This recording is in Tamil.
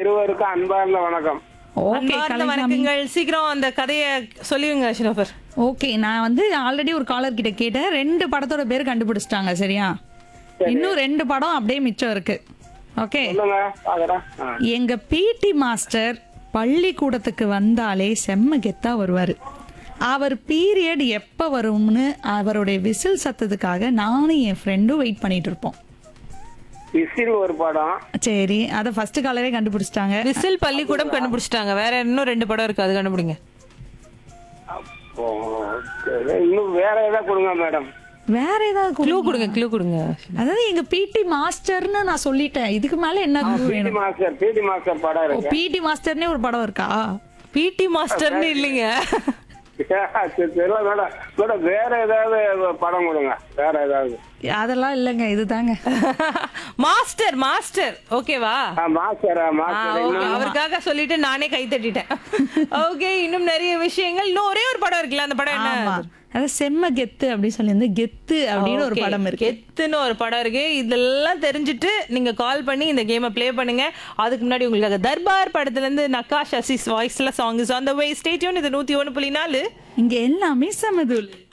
இருவருக்கும் அன்பார்ந்த வணக்கம் ஓகே அன்பார்ந்த கலைசாமி வணக்கங்கள் சீக்கிரம் அந்த கதையை சொல்லிடுங்க ஷினோஃபர் ஓகே நான் வந்து ஆல்ரெடி ஒரு காலர் கிட்ட கேட்டேன் ரெண்டு படத்தோட பேர் கண்டுபிடிச்சிட்டாங்க சரியா இன்னும் ரெண்டு படம் அப்படியே மிச்சம் இருக்கு ஓகே சொல்லுங்க பாக்குறேன் ஆ. எங்க பிடி மாஸ்டர் பள்ளிக்கூடத்துக்கு வந்தாலே செம்ம கெத்தா வருவாரு அவர் பீரியட் எப்ப வரும்னு அவருடைய விசில் சத்தத்துக்காக நானும் என் ஃப்ரெண்டும் வெயிட் பண்ணிட்டு இருப்போம் விசில் ஒரு படம் சரி அதை ஃபர்ஸ்ட் காலரே கண்டுபிடிச்சிட்டாங்க விசில் பள்ளிக்கூடம் கண்டுபிடிச்சிட்டாங்க வேற இன்னும் ரெண்டு படம் இருக்கு அது கண்டுபிடிங்க ஓ, சரி. இன்னும் வேற ஏதாவது கொடுங்க மேடம் வேற ஏதாவது க்ளூ clue? கொடுங்க க்ளூ கொடுங்க அதாவது எங்க பிடி மாஸ்டர்னு நான் சொல்லிட்டேன் இதுக்கு மேல என்ன clue பிடி வேணும் மாஸ்டர் பிடி மாஸ்டர் படம் இருக்கு பிடி மாஸ்டர்னே ஒரு படம் இருக்கா பிடி மாஸ்டர்னு இல்லைங்க சரி, தெரியல மேடம் மேடம் வேற ஏதாவது படம் கொடுங்க வேற ஏதாவது அதெல்லாம் இல்லைங்க இதுதாங்க மாஸ்டர் மாஸ்டர் ஓகேவா ஆ, மாஸ்டரா ஆ, மாஸ்டர் okay. இன்னும் அவருக்காக சொல்லிட்டு நானே கை தட்டிட்டேன் ஓகே இன்னும் நிறைய விஷயங்கள் இன்னும் ஒரே ஒரு படம் இருக்குல்ல அந்த படம் ஆமா என்ன அதாவது செம்ம கெத்து அப்படின்னு சொல்லியிருந்து கெத்து அப்படின்னு ஒரு Okay. படம் இருக்கு கெத்துன்னு ஒரு படம் இருக்கு இதெல்லாம் தெரிஞ்சுட்டு நீங்க கால் பண்ணி இந்த கேமை ப்ளே பண்ணுங்க அதுக்கு முன்னாடி உங்களுக்காக தர்பார் படத்துல இருந்து நக்காஷ் அசிஸ் வாய்ஸ்ல song is on the way stay tuned இது நூத்தி ஒண்ணு புள்ளி நாலு இங்க எல்லாமே சமதுல்